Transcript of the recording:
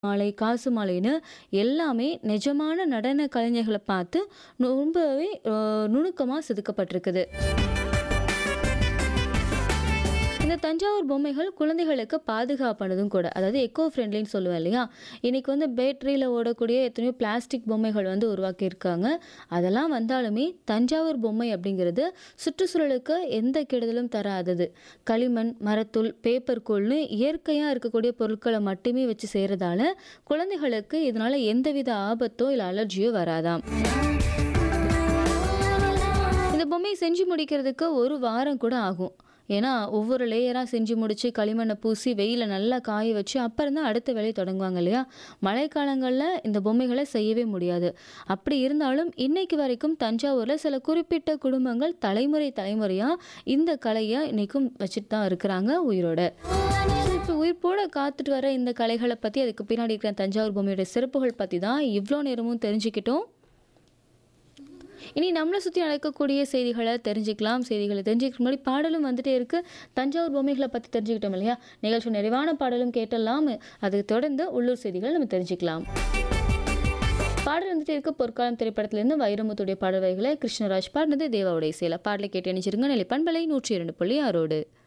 மாலை, காசு மாலைன்னு எல்லாமே நிஜமான நடன கலைஞர்கள பார்த்து ரொம்பவே அ நுணுக்கமா செதுக்கப்பட்டிருக்குது. இந்த தஞ்சாவூர் பொம்மைகள் குழந்தைகளுக்கு பாதுகாப்பானதும் கூட. அதாவது எக்கோ ஃப்ரெண்ட்லின்னு சொல்லுவேன் இல்லையா? இன்னைக்கு வந்து பேட்டரியில ஓடக்கூடிய எத்தனையோ பிளாஸ்டிக் பொம்மைகள் வந்து உருவாக்கியிருக்காங்க. அதெல்லாம் வந்தாலுமே தஞ்சாவூர் பொம்மை அப்படிங்கிறது சுற்றுச்சூழலுக்கு எந்த கெடுதலும் தராதது. களிமண், மரத்தூள், பேப்பர் கூழ்னு இயற்கையா இருக்கக்கூடிய பொருட்கள மட்டுமே வச்சு செய்றதால, குழந்தைகளுக்கு இதனால எந்தவித ஆபத்தோ, இல்ல அலர்ஜியோ வராதாம். இந்த பொம்மைய செஞ்சு முடிக்கிறதுக்கு 1 வாரம் கூட ஆகும். ஏன்னா, ஒவ்வொரு லேயரா செஞ்சு முடிச்சு, களிமண்ண பூசி, வெயில்ல நல்லா காய வச்சு, அப்புறம் தான் அடுத்த வேலைய தொடங்குவாங்க இல்லையா? மழைக்காலங்கள்ல இந்த பொம்மைகள செய்யவே முடியாது. அப்படி இருந்தாலும், இன்னைக்கு வரைக்கும் தஞ்சாவூர்ல சில குறிப்பிட்ட குடும்பங்கள் தலைமுறை தலைமுறையா இந்த கலைய இன்னைக்கும் வச்சுட்டு தான் இருக்கிறாங்க உயிரோட. ஸோ, இப்போ உயிர்ப்போட காத்துட்டு வர இந்த கலைகள பத்தி, அதுக்கு பின்னாடி இருக்கிற தஞ்சாவூர் பொம்மையோட சிறப்புகள் பத்தி தான் இவ்ளோ நேரமும் தெரிஞ்சுக்கிட்டோம். இனி நம்மள சுத்தி நடக்கக்கூடிய செய்திகள தெரிஞ்சுக்கலாம். செய்திகள தெரிஞ்சுக்கிறதுக்கு முன்னாடி பாடலும் வந்துட்டே இருக்கு. தஞ்சாவூர் பொம்மைகள பத்தி தெரிஞ்சுக்கிட்டோம் இல்லையா? நிகழ்ச்சி நிறைவான பாடலும் கேட்டலாம். அதுக்கு தொடர்ந்து உள்ளூர் செய்திகள் நம்ம தெரிஞ்சுக்கலாம். பாடல் வந்துட்டே இருக்கு. பொற்காலம் திரைப்படத்திலிருந்து வைரமுத்துடைய பாடல் வரிகள கிருஷ்ணராஜ் பாடுனது தேவாவுடைய இசையில. பாடலை கேட்டு இணைஞ்சிருங்க. நிலை பண்பலை 102.6 ஓடு.